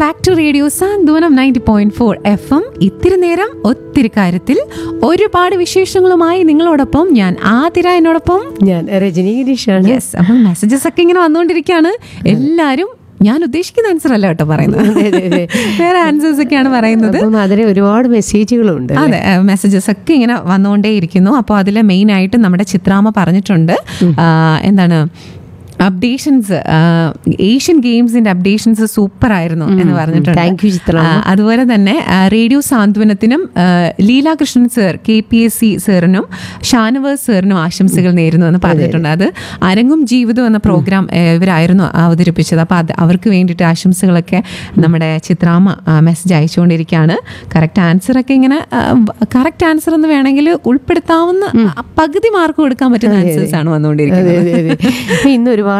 Back to radio Santhwanam ninety point four F M ഇത്തിരി നേരം ഒത്തിരി കാര്യത്തിൽ ഒരുപാട് വിശേഷങ്ങളുമായി നിങ്ങളോടൊപ്പം ഞാൻ ആതിര എന്നോടൊപ്പം ഞാൻ രജനി ഗിരീഷാണ് യെസ് അപ്പം മെസ്സേജസ് ഒക്കെ ഇങ്ങനെ വന്നുകൊണ്ടിരിക്കുകയാണ് എല്ലാവരും ഞാൻ ഉദ്ദേശിക്കുന്ന ആൻസർ അല്ല കേട്ടോ പറയുന്നത് അതെ, അതെ, അതെ. വേറെ ആൻസേഴ്സ് ഒക്കെയാണ് പറയുന്നത് അപ്പം അതിന് ഒരുപാട് മെസ്സേജുകളുണ്ട് അതെ മെസ്സേജസ് ഒക്കെ ഇങ്ങനെ വന്നുകൊണ്ടേയിരിക്കുന്നു അപ്പോൾ അതിൽ മെയിൻ ആയിട്ട് നമ്മുടെ ചിത്രാമ്മ പറഞ്ഞിട്ടുണ്ട് ആ, എന്താണ് അപ്ഡേഷൻസ് ഏഷ്യൻ ഗെയിംസിന്റെ അപ്ഡേഷൻസ് സൂപ്പർ ആയിരുന്നു എന്ന് പറഞ്ഞിട്ടുണ്ട് Thank you, ചിത്രാമ്മ. ആ, അതുപോലെ തന്നെ ആ, റേഡിയോ സാന്ത്വനത്തിനും ആ, Leelakrishnan sir K P S C സാറിനും ഷാനവാസ് സാറിനും ആശംസകൾ നേരുന്നു എന്ന് പറഞ്ഞിട്ടുണ്ട് അത് അരങ്ങും ജീവിതം എന്ന പ്രോഗ്രാം ആ, ഇവരായിരുന്നു അവതരിപ്പിച്ചത് അപ്പോൾ അത് അവർക്ക് വേണ്ടിയിട്ട് ആശംസകളൊക്കെ നമ്മുടെ ചിത്രാമ്മ മെസ്സേജ് അയച്ചുകൊണ്ടിരിക്കുകയാണ് കറക്റ്റ് ആൻസർ ഒക്കെ ഇങ്ങനെ കറക്റ്റ് ആൻസർ എന്ന് വേണമെങ്കിൽ ഉൾപ്പെടുത്താവുന്ന ആ, പകുതി മാർക്ക് കൊടുക്കാൻ പറ്റുന്ന ആൻസേഴ്സ് ആണ് അതെ വന്നുകൊണ്ടിരിക്കുന്നത് അതെ അതെ ഇന്ന് ഒരുപാട്